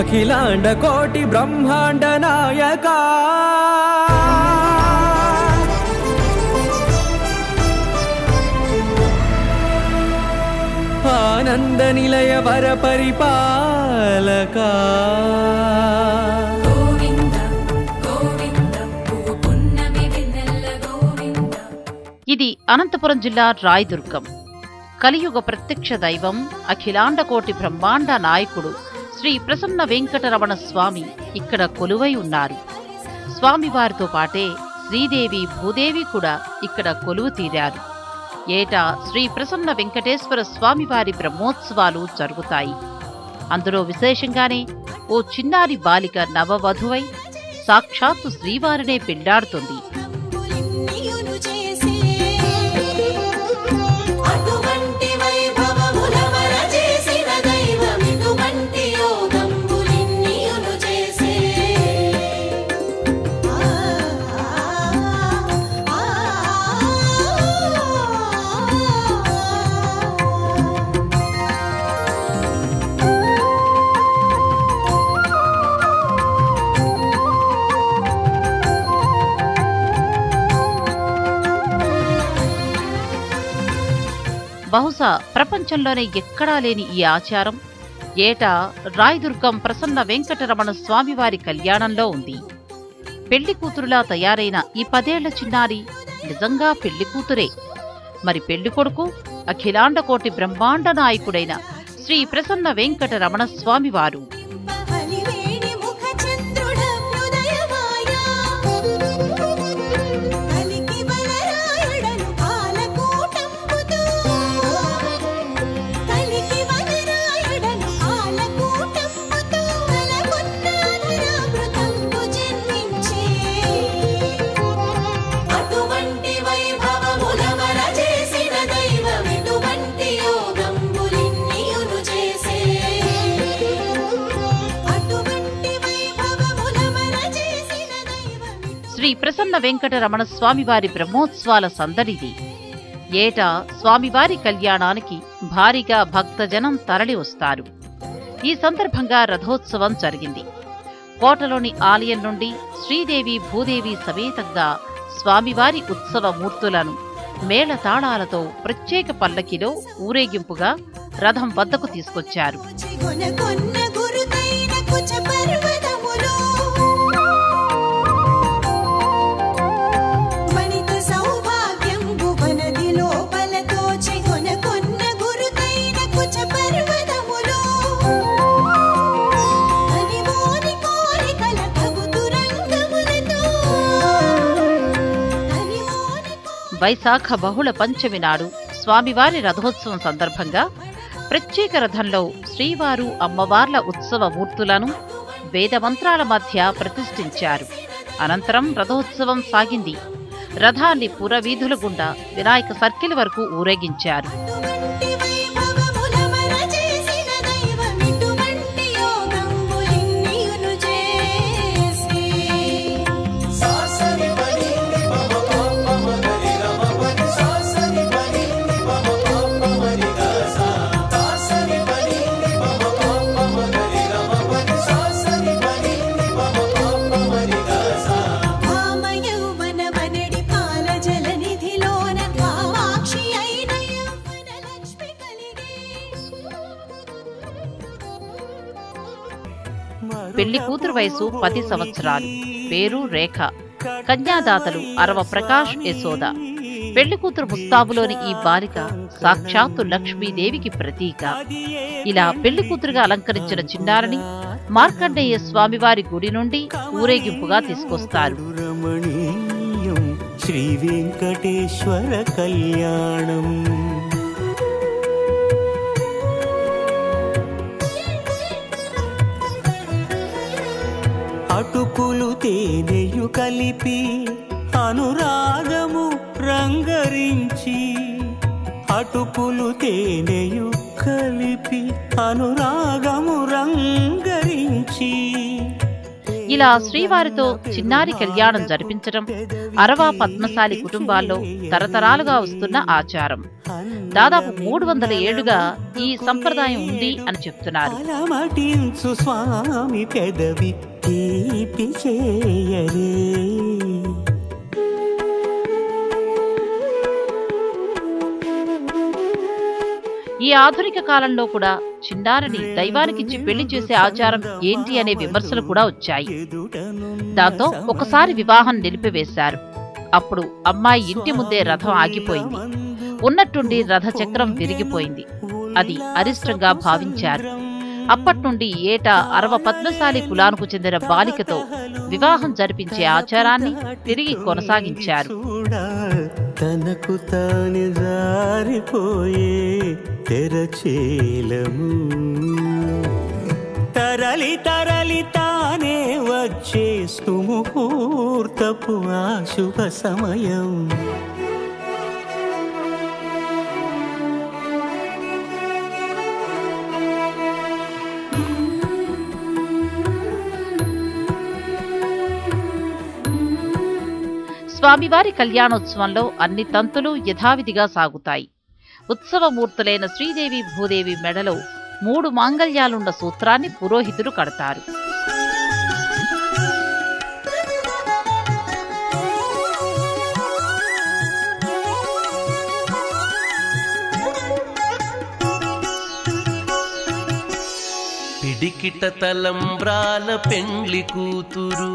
అఖిలాండ కోటి బ్రహ్మాండ నాయక ఆనంద నిలయ వర పరిపాలక గోవింద గోవింద పువ్వు పున్నమి వెన్నెల గోవింద ఇది అనంతపురం జిల్లా రాయదుర్గం కలియుగ ప్రత్యక్ష దైవం అఖిలాండకోటి బ్రహ్మాండ నాయకుడు శ్రీ ప్రసన్న వెంకటరమణ స్వామి ఇక్కడ కొలువై ఉన్నారు స్వామివారితో పాటే శ్రీదేవి భూదేవి కూడా ఇక్కడ కొలువు తీరారు ఏటా శ్రీ ప్రసన్న వెంకటేశ్వర స్వామివారి బ్రహ్మోత్సవాలు జరుగుతాయి అందులో విశేషంగానే ఓ చిన్నారి బాలిక నవవధువై సాక్షాత్తు శ్రీవారినే పెళ్లాడుతుంది తంబులిన్నియును చేసే అటువంటి వైభవములమర చేసిన దైవం ఇటువంటి యోగంబులిన్నియును చేసే ఆ ఆ బహుశా ప్రపంచంలోనే ఎక్కడా లేని ఈ ఆచారం ఏటా రాయదుర్గం ప్రసన్న వెంకటరమణ స్వామివారి కళ్యాణంలో ఉంది పెళ్లి కూతురులా తయారైన ఈ పదేళ్ల చిన్నారి నిజంగా పెళ్లి కూతురే మరి పెళ్లి కొడుకు అఖిలాండకోటి బ్రహ్మాండ నాయకుడైన శ్రీ ప్రసన్న వెంకటరమణ స్వామివారు బలివేణి ముఖ చంద్రుడభ్యుదయమాయా కలికి వనరాయుడను కాలకూటంబుతో కలికి వనరాయుడను కాలకూటంబుతో కలకొన్నాధరామృతంబు జన్మించే అటువంటి వైభవములమర చేసిన దైవం ఇటువంటి యోగంబులిన్నియును చేసే అటువంటి వైభవములమర చేసిన దైవమిటు శ్రీ ప్రసన్న వెంకటరమణ స్వామివారి బ్రహ్మోత్సవాల సందడిది ఏటా స్వామివారి కళ్యాణానికి భారీగా భక్తజనం తరలి వస్తారు ఈ సందర్భంగా రథోత్సవం జరిగింది కోటలోని ఆలయం నుండి శ్రీదేవి భూదేవి సమేతంగా స్వామివారి ఉత్సవ మూర్తులను మేళతాళాలతో ప్రత్యేక పల్లకిలో ఊరేగింపుగా రథం వద్దకు తీసుకొచ్చారు చిగున కొన్న గురుతైన కుచ పర్వతములో వనిత సౌభాగ్యం భువనది లోపలతో చిగున కొన్న గురుతైన కుచ పర్వతములో అనివోని కోరికల తగుతు రంగములతో అనివోని వైశాఖ బహుళ పంచమి నాడు స్వామివారి రథోత్సవం సందర్భంగా ప్రత్యేక రథంలో శ్రీవారు అమ్మవార్ల ఉత్సవ మూర్తులను వేదమంత్రాల మధ్య ప్రతిష్ఠించారు అనంతరం రథోత్సవం సాగింది రథాన్ని పురవీధుల గుండా వినాయక సర్కిల్ వరకు ఊరేగించారు అటువంటి వైభవములమర చేసిన దైవమిటువంటి యోగంబులిన్నియును చేసే భామయౌవన వనడి పాల జలనిధిలోన కామాక్షి అయిన యౌవన లక్ష్మి కలిగే పెళ్లి కూతురు వయసు పది సంవత్సరాలు పేరు రేఖ కన్యాదాతలు అరవ ప్రకాష్ యశోద పెళ్లి కూతురు ముస్తాబులోని ఈ బాలిక సాక్షాత్తు లక్ష్మీదేవికి ప్రతీక ఇలా పెళ్లి కూతురుగా అలంకరించిన చిన్నారిని మార్కండేయ స్వామివారి గుడి నుండి ఊరేగింపుగా తీసుకొస్తారు రమణీయం శ్రీ వెంకటేశ్వర కళ్యాణం అటుకులు తేనెయు కలిపి అనురాగము రంగరించి అటుకులు తేనెయు కలిపి అనురాగము రంగరించి ఇలా శ్రీవారితో చిన్నారి కళ్యాణం జరిపించడం అరవా పద్మశాలి కుటుంబాల్లో తరతరాలుగా వస్తున్న ఆచారం దాదాపు మూడు వందల ఏళ్లుగా ఈ సంప్రదాయం ఉంది అని చెప్తున్నారు అలమటించు స్వామి పెదవి తీపి చేయరే ఈ ఆధునిక కాలంలో కూడా చిన్నారిని దైవానికిచ్చి పెళ్లి చేసే ఆచారం ఏంటి అనే విమర్శలు కూడా వచ్చాయి దాంతో ఒకసారి వివాహం నిలిపివేశారు అప్పుడు అమ్మాయి ఇంటి ముందే రథం ఆగిపోయింది ఉన్నట్టుండి రథ చక్రం విరిగిపోయింది అది అరిష్టంగా భావించారు అప్పటి నుండి ఏటా అరవ పద్మశాలి కులానికి చెందిన బాలికతో వివాహం జరిపించే ఆచారాన్ని తిరిగి కొనసాగించారు చూడా తనకు తాను జారిపోయే తెరచేలము తరలి తరలి తానే వచ్చే సుముహూర్తపు ఆ శుభ సమయం స్వామివారి కళ్యాణోత్సవంలో అన్ని తంతులు యథావిధిగా సాగుతాయి ఉత్సవమూర్తులైన శ్రీదేవి భూదేవి మెడలో మూడు మాంగళ్యాలున్న సూత్రాన్ని పురోహితుడు కడతారు పిడికిట తలంబ్రాల పెండ్లి కూతురు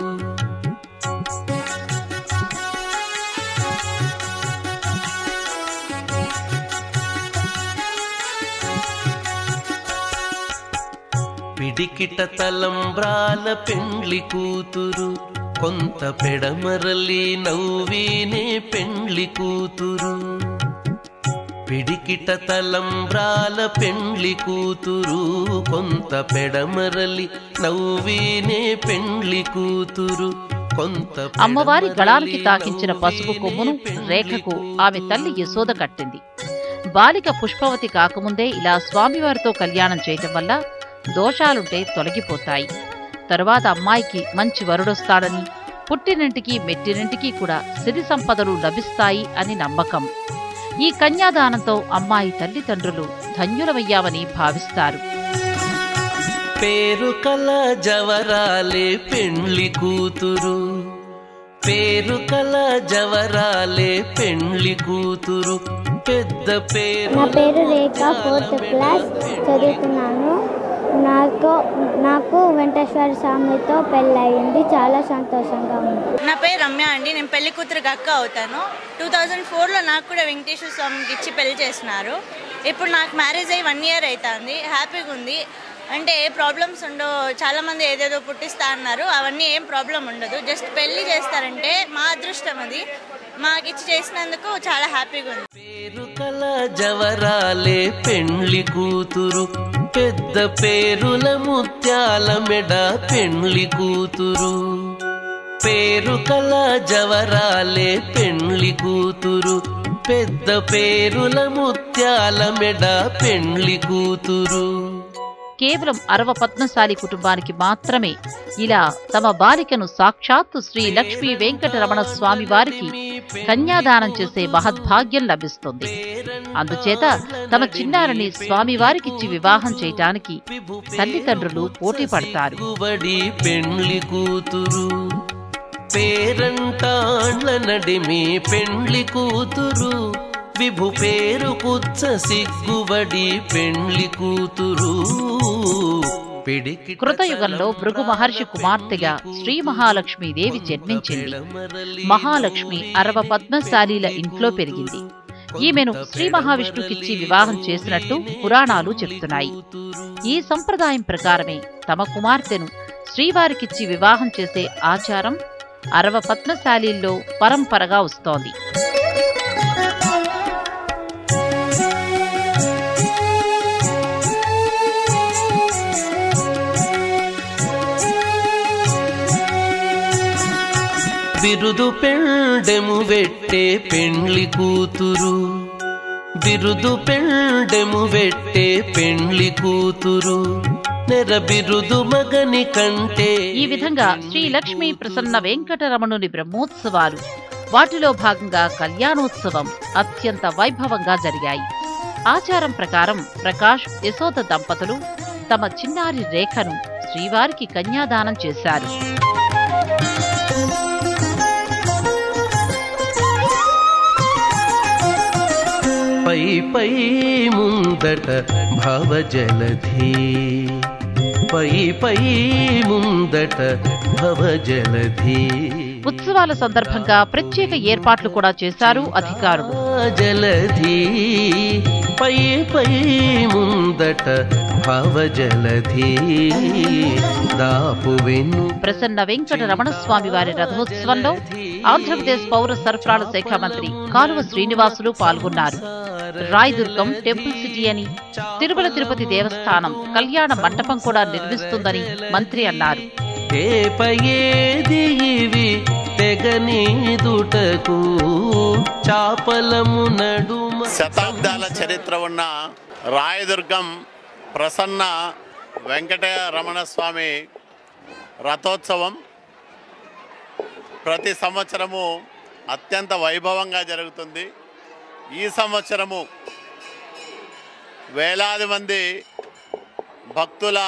పిడికిట తలంబ్రాల పెండ్లి కూతురు కొంత పెడమరలి నవ్వీనే పెండ్లి కూతురు పిడికిట తలంబ్రాల పెండ్లి కూతురు కొంత పెడమరలి నవ్వీనే పెండ్లి కూతురు కొంత అమ్మవారి పెడమరలి గళానికి తాకించిన పసుపు నవ్వీనే కొమ్మును పెండ్లి రేఖకు ఆమె తల్లి యశోద కట్టింది బాలిక పుష్పవతి కాకముందే ఇలా స్వామివారితో కళ్యాణం చేయటం వల్ల దోషాలుంటే తొలగిపోతాయి తరువాత అమ్మాయికి మంచి వరుడొస్తాడని పుట్టినింటికి మెట్టినింటికి కూడా సిరి సంపదలు లభిస్తాయి అని నమ్మకం ఈ కన్యాదానంతో అమ్మాయి తల్లిదండ్రులు ధన్యులమయ్యామని భావిస్తారు పేరు కల జవరాలే పెండ్లి కూతురు పేరు కల జవరాలే పెండ్లి కూతురు పెద్ద పేరు నా పేరు రేఖ ఫోర్త్ క్లాస్ చదువుతున్నాను నాకు నాకు వెంకటేశ్వర స్వామితో పెళ్ళయింది చాలా సంతోషంగా ఉంది నా పేరు రమ్య అండి నేను పెళ్లి కూతురికి అక్క అవుతాను టూ థౌజండ్ ఫోర్లో నాకు కూడా వెంకటేశ్వర స్వామికి ఇచ్చి పెళ్లి చేసినారు ఇప్పుడు నాకు మ్యారేజ్ అయ్యి వన్ ఇయర్ అవుతుంది హ్యాపీగా ఉంది అంటే ఏ ప్రాబ్లమ్స్ ఉండవు చాలామంది ఏదేదో పుట్టిస్తా అన్నారు అవన్నీ ఏం ప్రాబ్లం ఉండదు జస్ట్ పెళ్లి చేస్తారంటే మా అదృష్టం అది మాకు ఇచ్చి చేసినందుకు చాలా హ్యాపీగా ఉంది పేరు కల జవరాలే పెండ్లి కూతురు పెద్ద పేరుల ముత్యాల మెడ పెండ్లి కూతురు పేరు కల జవరాలే పెండ్లి కూతురు పెద్ద పేరుల ముత్యాల మెడ పెండ్లి కూతురు కేవలం అరవ పద్మశాలి కుటుంబానికి మాత్రమే ఇలా తమ బాలికను సాక్షాత్తు శ్రీ లక్ష్మీ వెంకటరమణ స్వామి వారికి కన్యాదానం చేసే మహద్భాగ్యం లభిస్తుంది అందుచేత తమ చిన్నారిని స్వామివారికిచ్చి వివాహం చేయటానికి తల్లిదండ్రులు పోటీ పడతారు సిగ్గుబడి పెండ్లి కూతురు పేరంటాండ్ల నడిమి పెండ్లి కూతురు విభు పేరు కుచ్చ సిగ్గుబడి పెండ్లి కూతురు పిడికి కృతయుగంలో భృగు మహర్షి కుమార్తెగా శ్రీ మహాలక్ష్మీదేవి జన్మించింది మహాలక్ష్మి అరవ పద్మశాలీల ఇంట్లో పెరిగింది ఈమెను శ్రీ మహావిష్ణుకిచ్చి వివాహం చేసినట్టు పురాణాలు చెప్తున్నాయి ఈ సంప్రదాయం ప్రకారమే తమ కుమార్తెను శ్రీవారికిచ్చి వివాహం చేసే ఆచారం అరవ పద్మశాలీల్లో పరంపరగా వస్తోంది బిరుదు పెండెము వెట్టే పెండ్లి కూతురు బిరుదు పెండెము వెట్టే పెండ్లి కూతురు నెరబిరుదు మగని కంటే ఈ విధంగా శ్రీ లక్ష్మీ ప్రసన్న వెంకటరమణుని బ్రహ్మోత్సవాలు వాటిలో భాగంగా కళ్యాణోత్సవం అత్యంత వైభవంగా జరిగాయి ఆచారం ప్రకారం ప్రకాష్ యశోద దంపతులు తమ చిన్నారి రేఖను శ్రీవారికి కన్యాదానం చేశారు పై పై ముందట భవజలధి పై పై ముందట భవజలధి ఉత్సవాల సందర్భంగా ప్రత్యేక ఏర్పాట్లు కూడా చేశారు అధికారులు జలధి పై పై ముందట భవజలధి దాపు వెన్ను ప్రసన్న వెంకట రమణ స్వామి వారి రథోత్సవంలో ఆంధ్రప్రదేశ్ పౌర సరఫరాల శాఖ మంత్రి కాలువ శ్రీనివాసులు పాల్గొన్నారు రాయదుర్గం టెంపుల్ సిటీ అని తిరుమల తిరుపతి దేవస్థానం కళ్యాణ మంటపం కూడా నిర్మిస్తుందని మంత్రి అన్నారు ఏపయేది ఇవి తెగనీదుటకు చాపలము నడుమ శతాబ్దాల చరిత్ర ఉన్న రాయదుర్గం ప్రసన్న వెంకటరమణ స్వామి రథోత్సవం ప్రతి సంవత్సరము అత్యంత వైభవంగా జరుగుతుంది ఈ సంవత్సరము వేలాది మంది భక్తుల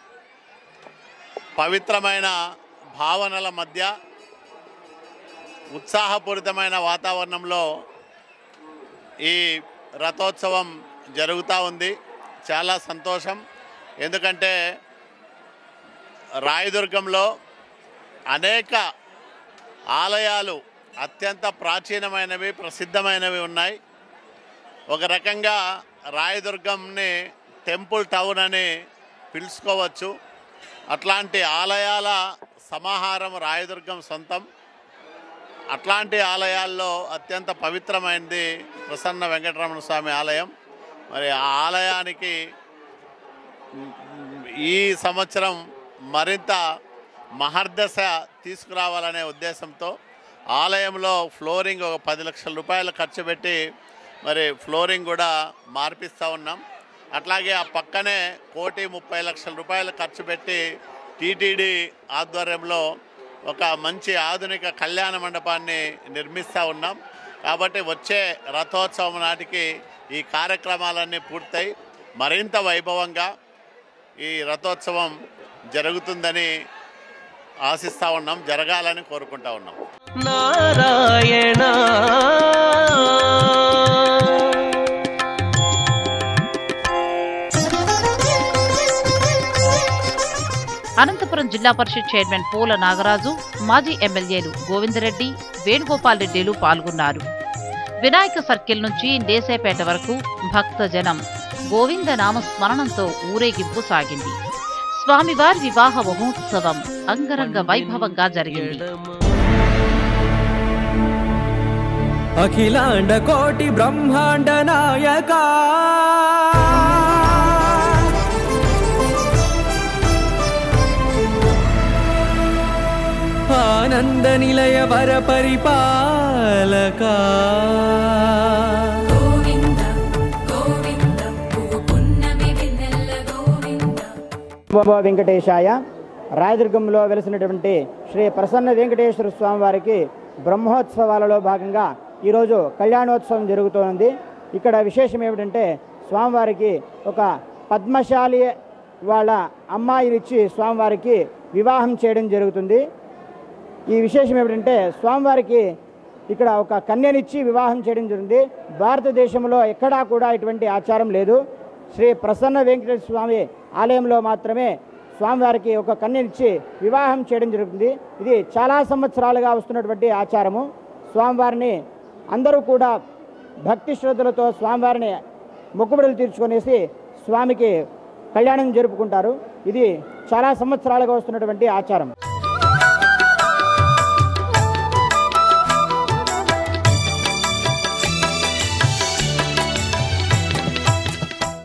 పవిత్రమైన భావనల మధ్య ఉత్సాహపూరితమైన వాతావరణంలో ఈ రథోత్సవం జరుగుతూ ఉంది చాలా సంతోషం ఎందుకంటే రాయదుర్గంలో అనేక ఆలయాలు అత్యంత ప్రాచీనమైనవి ప్రసిద్ధమైనవి ఉన్నాయి ఒక రకంగా రాయదుర్గంని టెంపుల్ టౌన్ అని పిలుచుకోవచ్చు అట్లాంటి ఆలయాల సమాహారం రాయదుర్గం సొంతం అట్లాంటి ఆలయాల్లో అత్యంత పవిత్రమైనది ప్రసన్న వెంకటరమణ స్వామి ఆలయం మరి ఆ ఆలయానికి మ్, ఈ సంవత్సరం మరింత మహర్దశ తీసుకురావాలనే ఉద్దేశంతో ఆలయంలో ఫ్లోరింగ్ ఒక పది లక్షల రూపాయలు ఖర్చు పెట్టి మరి ఫ్లోరింగ్ కూడా మార్పిస్తూ ఉన్నాం అట్లాగే ఆ పక్కనే కోటి ముప్పై లక్షల రూపాయలు ఖర్చు పెట్టి టీటీడీ ఆధ్వర్యంలో ఒక మంచి ఆధునిక కళ్యాణ మండపాన్ని నిర్మిస్తూ ఉన్నాం కాబట్టి వచ్చే రథోత్సవం నాటికి ఈ కార్యక్రమాలన్నీ పూర్తయి మరింత వైభవంగా ఈ రథోత్సవం జరుగుతుందని ఆశిస్తూ ఉన్నాం జరగాలని కోరుకుంటా ఉన్నాం నారాయణ అనంతపురం జిల్లా పరిషత్ చైర్మన్ పూల నాగరాజు మాజీ ఎమ్మెల్యేలు గోవిందరెడ్డి వేణుగోపాల్ రెడ్డిలు పాల్గొన్నారు వినాయక సర్కిల్ నుంచి దేశాపేట వరకు భక్త జనం గోవింద నామ స్మరణంతో ఊరేగింపు సాగింది స్వామివారి వివాహ మహోత్సవం అంగరంగ వైభవంగా జరిగింది అఖిలాండ కోటి బ్రహ్మాండ నాయక ఆనంద నిలయ వర పరిపాలక గోవింద గోవింద పువ్వు పున్నమి వెన్నెల గోవింద బాబా వెంకటేశాయ రాయదుర్గంలో వెలిసినటువంటి శ్రీ ప్రసన్న వెంకటేశ్వర స్వామి వారికి బ్రహ్మోత్సవాలలో భాగంగా ఈరోజు కళ్యాణోత్సవం జరుగుతోంది ఇక్కడ విశేషం ఏమిటంటే స్వామివారికి ఒక పద్మశాలి వాళ్ళ అమ్మాయినిచ్చి స్వామివారికి వివాహం చేయడం జరుగుతుంది ఈ విశేషం ఏమిటంటే స్వామివారికి ఇక్కడ ఒక కన్యనిచ్చి వివాహం చేయడం జరిగింది భారతదేశంలో ఎక్కడా కూడా ఇటువంటి ఆచారం లేదు శ్రీ ప్రసన్న వెంకటేశ్వర స్వామి ఆలయంలో మాత్రమే స్వామివారికి ఒక కన్యనిచ్చి వివాహం చేయడం జరుగుతుంది ఇది చాలా సంవత్సరాలుగా వస్తున్నటువంటి ఆచారము స్వామివారిని అందరూ కూడా భక్తి శ్రద్ధలతో స్వామివారిని మొక్కుబడులు తీర్చుకొనేసి స్వామికి కళ్యాణం జరుపుకుంటారు ఇది చాలా సంవత్సరాలుగా వస్తున్నటువంటి ఆచారం